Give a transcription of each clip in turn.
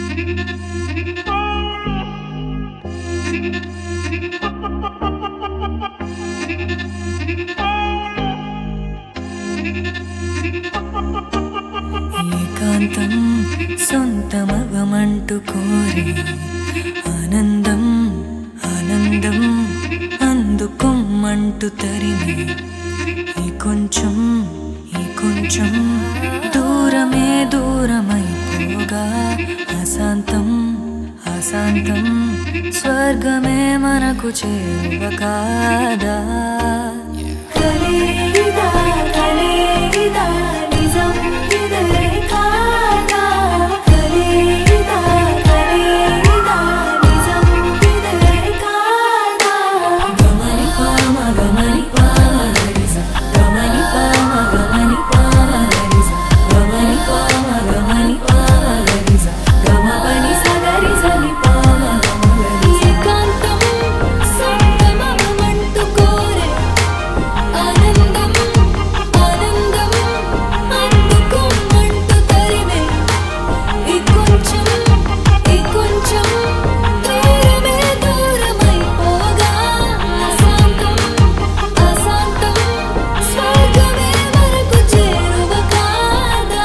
ఏకాంతం సొంతమగమంటూ కోరి ఆనందం ఆనందం అందుకోమంటూ తరిమి ఈ కొంచెం ఈ కొంచెం దూరమే దూరమైపోగా అశాంతం అశాంతం స్వర్గమే మనకు చేరువ కాదా కలిగిదా కలిగిదా నిజం ఇదే కాదా కలిగిదా కలిగిదా నిజం ఇదే కాదా గమని పామ గమని పామ గరిస గమని పామ గమని పామ గరిస గమని పామ గమని పామ గరిస గమపని సగరిస ని పామ గమ గరిస ఏకాంతం సొంతమగమంటూ కోరే ఆనందం ఆనందం అందుకోమంటూ తరిమే ఈ కొంచెం ఈ కొంచెం దూరమే దూరమైపోగా అశాంతం అశాంతం స్వర్గమే మనకు చేరువ కాదా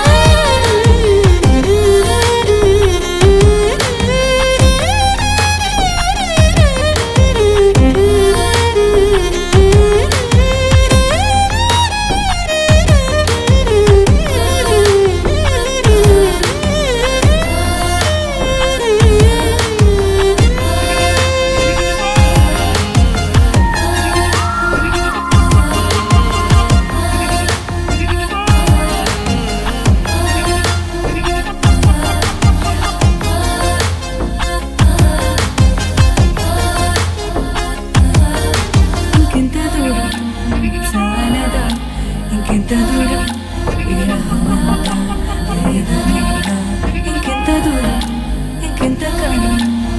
ఇంకెంత దూరం చాలదా ఇంకెంత దూరం విరహమంతా వేదనేగా ఇంకెంత దూరం ఇంకెంత కాలం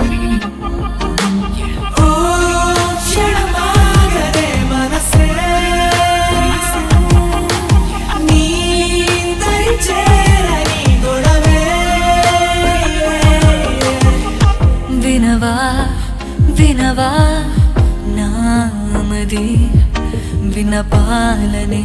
ఓ క్షణమాగదే మనసే నీ దరి చేరని గొడవే వినవా వినవా నామది వినపాలనే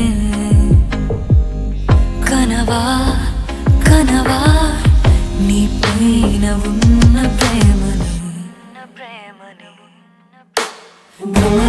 కనవా కనవా నీ పైన ఉన్న ప్రేమని గమ